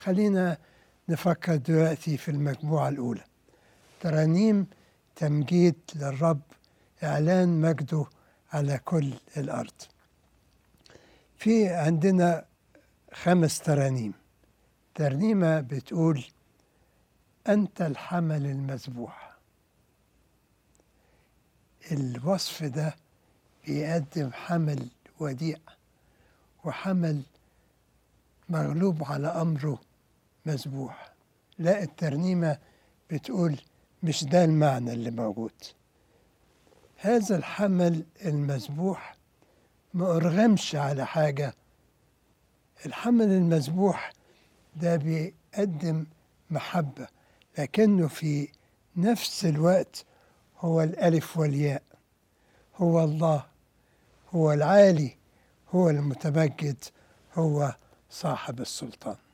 خلينا نفكر دلوقتي في المجموعة الأولى ترانيم تمجيد للرب إعلان مجده على كل الأرض في عندنا خمس ترانيم ترنيمة بتقول أنت الحمل المذبوح الوصف ده بيقدم حمل وديع وحمل مغلوب على أمره مذبوح لا الترنيمة بتقول مش ده المعنى اللي موجود هذا الحمل المذبوح ما أرغمش على حاجة الحمل المذبوح ده بيقدم محبة لكنه في نفس الوقت هو الألف والياء هو الله هو العالي هو المتمجد هو صاحب السلطان